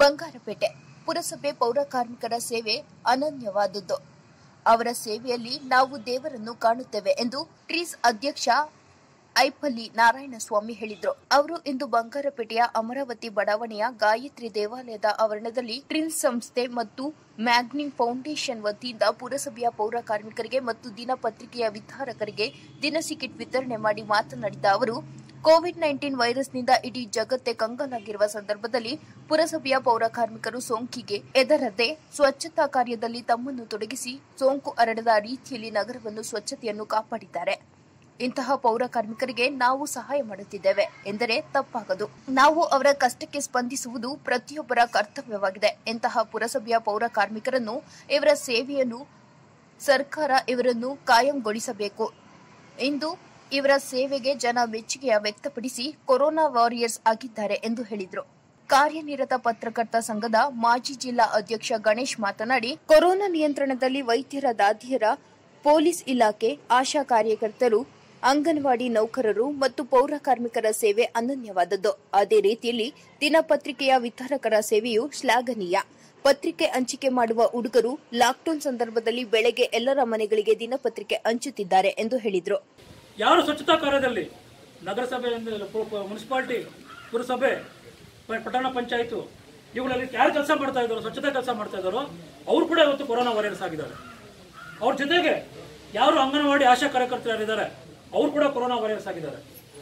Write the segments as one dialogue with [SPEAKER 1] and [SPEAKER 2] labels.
[SPEAKER 1] ಬಂಗಾರಪೇಟೆ ಪುರಸಭೆ ಪೌರ ಕಾರ್ಮಿಕರ ಸೇವೆ ಅನನ್ಯವಾದದ್ದು ಅವರ ಸೇವೆಯಲ್ಲಿ ನಾವು ದೇವರನ್ನು ಕಾಣುತ್ತೇವೆ ಎಂದು ಟ್ರೀಸ್ ಅಧ್ಯಕ್ಷ ಐಪಲ್ಲಿ ನಾರಾಯಣಸ್ವಾಮಿ ಹೇಳಿದರು ಅವರು ಇಂದು ಬಂಗಾರಪೇಟೆಯ ಅಮರಾವತಿ ಬಡಾವಣೆಯ ಗಾಯತ್ರಿ ದೇವಾಲಯದ ಆವರಣದಲ್ಲಿ ಟ್ರಿನ್ಸ್ ಸಂಸ್ಥೆ ಮತ್ತು ಮ್ಯಾಗ್ನಿಂಗ್ ಫೌಂಡೇಶನ್ ವತಿಯಿಂದ ಪುರಸಭೆಯ ಪೌರ ಕಾರ್ಮಿಕರಿಗೆ ಮತ್ತು ದಿನಪತ್ರಿಕೆಯ ವಿತರಕರಿಗೆ ದಿನಸಿ ಕಿಟ್ ವಿತರಣೆ ಮಾಡಿ ಮಾತನಾಡಿದ ಅವರು ಕೋವಿಡ್ ನೈನ್ಟೀನ್ ವೈರಸ್ನಿಂದ ಇಡೀ ಜಗತ್ತೇ ಕಂಗಾಲಾಗಿರುವ ಸಂದರ್ಭದಲ್ಲಿ ಪುರಸಭೆಯ ಪೌರ ಕಾರ್ಮಿಕರು ಸೋಂಕಿಗೆ ಎದರದೆ ಸ್ವಚ್ಛತಾ ಕಾರ್ಯದಲ್ಲಿ ತಮ್ಮನ್ನು ತೊಡಗಿಸಿ ಸೋಂಕು ಹರಡದ ರೀತಿಯಲ್ಲಿ ನಗರವನ್ನು ಸ್ವಚ್ಛತೆಯನ್ನು ಕಾಪಾಡಿದ್ದಾರೆ ಇಂತಹ ಪೌರ ಕಾರ್ಮಿಕರಿಗೆ ನಾವು ಸಹಾಯ ಮಾಡುತ್ತಿದ್ದೇವೆ ಎಂದರೆ ತಪ್ಪಾಗದು ನಾವು ಅವರ ಕಷ್ಟಕ್ಕೆ ಸ್ಪಂದಿಸುವುದು ಪ್ರತಿಯೊಬ್ಬರ ಕರ್ತವ್ಯವಾಗಿದೆ ಇಂತಹ ಪುರಸಭೆಯ ಪೌರ ಕಾರ್ಮಿಕರನ್ನು ಇವರ ಸೇವೆಯನ್ನು ಸರ್ಕಾರ ಇವರನ್ನು ಕಾಯಂಗೊಳಿಸಬೇಕು ಇಂದು ಇವರ ಸೇವೆಗೆ ಜನ ಮೆಚ್ಚುಗೆಯ ವ್ಯಕ್ತಪಡಿಸಿ ಕೊರೋನಾ ವಾರಿಯರ್ಸ್ ಆಗಿದ್ದಾರೆ ಎಂದು ಹೇಳಿದರು ಕಾರ್ಯನಿರತ ಪತ್ರಕರ್ತ ಸಂಘದ ಮಾಜಿ ಜಿಲ್ಲಾ ಅಧ್ಯಕ್ಷ ಗಣೇಶ್ ಮಾತನಾಡಿ ಕೊರೋನಾ ನಿಯಂತ್ರಣದಲ್ಲಿ ವೈದ್ಯರ ದಾದಿಯರ ಪೊಲೀಸ್ ಇಲಾಖೆ ಆಶಾ ಕಾರ್ಯಕರ್ತರು ಅಂಗನವಾಡಿ ನೌಕರರು ಮತ್ತು ಪೌರ ಕಾರ್ಮಿಕರ ಸೇವೆ ಅನನ್ಯವಾದದ್ದು ಅದೇ ರೀತಿಯಲ್ಲಿ ದಿನಪತ್ರಿಕೆಯ ವಿತರಕರ ಸೇವೆಯು ಶ್ಲಾಘನೀಯ ಪತ್ರಿಕೆ ಹಂಚಿಕೆ ಮಾಡುವ ಹುಡುಗರು ಲಾಕ್ಡೌನ್ ಸಂದರ್ಭದಲ್ಲಿ ಬೆಳಗ್ಗೆ ಎಲ್ಲರ ಮನೆಗಳಿಗೆ ದಿನಪತ್ರಿಕೆ ಹಂಚುತ್ತಿದ್ದಾರೆ ಎಂದು ಹೇಳಿದರು
[SPEAKER 2] ಯಾರು ಸ್ವಚ್ಛತಾ ಕಾರ್ಯದಲ್ಲಿ ನಗರಸಭೆ ಅಂದ್ರೆ ಪು- ಪು- ಮುನ್ಸಿಪಾಲ್ಟಿ ಪುರಸಭೆ ಪ- ಪಟ್ಟಣ ಪಂಚಾಯತು ಇವುಗಳಲ್ಲಿ ಯಾರು ಕೆಲಸ ಮಾಡ್ತಾ ಇದ್ದಾರೋ ಸ್ವಚ್ಛತಾ ಕೆಲಸ ಮಾಡ್ತಾ ಇದ್ದಾರೋ ಅವರು ಕೂಡ ಇವತ್ತು ಕೊರೋನಾ ವಾರಿಯರ್ಸ್ ಆಗಿದ್ದಾರೆ ಅವ್ರ ಜೊತೆಗೆ ಯಾರು ಅಂಗನವಾಡಿ ಆಶಾ ಕಾರ್ಯಕರ್ತರು ಯಾರಿದ್ದಾರೆ ಅವರು ಕೂಡ ಕೊರೋನಾ ವಾರಿಯರ್ಸ್ ಆಗಿದ್ದಾರೆ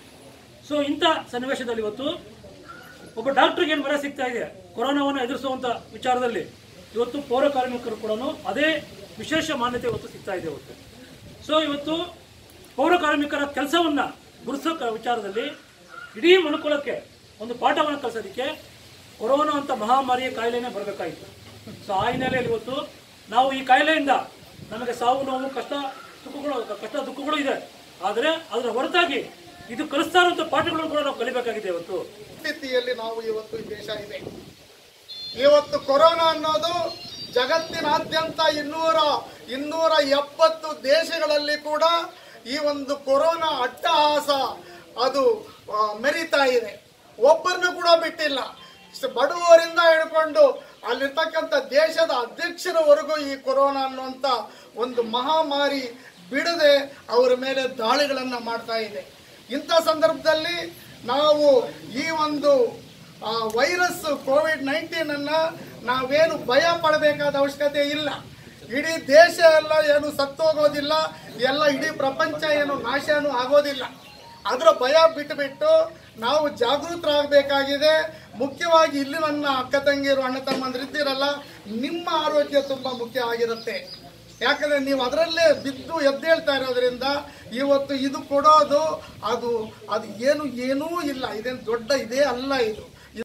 [SPEAKER 2] ಸೊ ಇಂಥ ಸನ್ನಿವೇಶದಲ್ಲಿ ಇವತ್ತು ಒಬ್ಬ ಡಾಕ್ಟರ್ಗೆ ಏನು ಮರ ಸಿಗ್ತಾ ಇದೆ ಕೊರೋನಾವನ್ನು ಎದುರಿಸುವಂತ ವಿಚಾರದಲ್ಲಿ ಇವತ್ತು ಪೌರ ಕಾರ್ಮಿಕರು ಕೂಡ ಅದೇ ವಿಶೇಷ ಮಾನ್ಯತೆ ಇವತ್ತು ಸಿಗ್ತಾ ಇದೆ ಇವತ್ತು ಸೊ ಇವತ್ತು ಪೌರ ಕಾರ್ಮಿಕರ ಕೆಲಸವನ್ನ ಗುರುತಿಸೋ ಕ- ವಿಚಾರದಲ್ಲಿ ಇಡೀ ಮನುಕುಲಕ್ಕೆ ಒಂದು ಪಾಠವನ್ನು ಕಲಿಸೋದಕ್ಕೆ ಕೊರೋನಾ ಅಂತ ಮಹಾಮಾರಿಯ ಕಾಯಿಲೆನೇ ಬರಬೇಕಾಯಿತು ಸೊ ಆ ಹಿನ್ನೆಲೆಯಲ್ಲಿ ಇವತ್ತು ನಾವು ಈ ಕಾಯಿಲೆಯಿಂದ ನಮಗೆ ಸಾವು ನೋವು ಕಷ್ಟ ಸುಖಗಳು ಕಷ್ಟ ದುಃಖಗಳು ಇದೆ ಆದರೆ ಅದರ ಹೊರತಾಗಿ ಇದು ಕಲಿಸ್ತಾ ಇರುವಂಥ ಪಾಠಗಳನ್ನು ಕೂಡ ನಾವು ಕಲಿಬೇಕಾಗಿದೆ ಇವತ್ತು
[SPEAKER 3] ಸ್ಥಿತಿಯಲ್ಲಿ ನಾವು ಇವತ್ತು ಈ ದೇಶ ಇದೆ ಇವತ್ತು ಕೊರೋನಾ ಅನ್ನೋದು ಜಗತ್ತಿನಾದ್ಯಂತ ಇನ್ನೂರ ಇನ್ನೂರ ಎಪ್ಪತ್ತು ದೇಶಗಳಲ್ಲಿ ಕೂಡ ಈ ಒಂದು ಕೊರೋನಾ ಅಟ್ಟಹಾಸ ಅದು ಆ, ಮೆರೀತಾ ಇದೆ ಒಬ್ಬರನ್ನು ಕೂಡ ಬಿಟ್ಟಿಲ್ಲ ಸ- ಬಡವರಿಂದ ಹಿಡ್ಕೊಂಡು ಅಲ್ಲಿರ್ತಕ್ಕಂಥ ದೇಶದ ಅಧ್ಯಕ್ಷರವರೆಗೂ ಈ ಕೊರೋನಾ ಅನ್ನುವಂಥ ಒಂದು ಮಹಾಮಾರಿ ಬಿಡದೆ ಅವರ ಮೇಲೆ ದಾಳಿಗಳನ್ನು ಮಾಡ್ತಾ ಇದೆ ಇಂಥ ಸಂದರ್ಭದಲ್ಲಿ ನಾವು ಈ ಒಂದು ಆ, ವೈರಸ್ ಕೋವಿಡ್ ನೈನ್ಟೀನ್ ಅನ್ನ ನಾವೇನು ಭಯ ಪಡಬೇಕಾದ ಅವಶ್ಯಕತೆ ಇಲ್ಲ ಇಡೀ ದೇಶ ಎಲ್ಲ ಏನು ಸತ್ತೋಗೋದಿಲ್ಲ ಎಲ್ಲ ಇಡೀ ಪ್ರಪಂಚ ಏನು ನಾಶನೂ ಆಗೋದಿಲ್ಲ ಅದರ ಭಯ ಬಿಟ್ಟುಬಿಟ್ಟು ನಾವು ಜಾಗೃತರಾಗಬೇಕಾಗಿದೆ ಮುಖ್ಯವಾಗಿ ಇಲ್ಲಿ ನನ್ನ ಅಕ್ಕ ತಂಗಿಯರು ಅಣ್ಣ ತಮ್ಮಂದಿರು ಇದ್ದೀರಲ್ಲ ನಿಮ್ಮ ಆರೋಗ್ಯ ತುಂಬಾ ಮುಖ್ಯ ಆಗಿರುತ್ತೆ ಯಾಕಂದ್ರೆ ನೀವು ಅದರಲ್ಲೇ ಬಿದ್ದು ಎದ್ದೇಳ್ತಾ ಇರೋದ್ರಿಂದ ಇವತ್ತು ಇದು ಕೊಡೋದು ಅದು ಅದು ಏನು ಏನೂ ಇಲ್ಲ ಇದೇನು ದೊಡ್ಡ ಇದೇ ಅಲ್ಲ ಇದು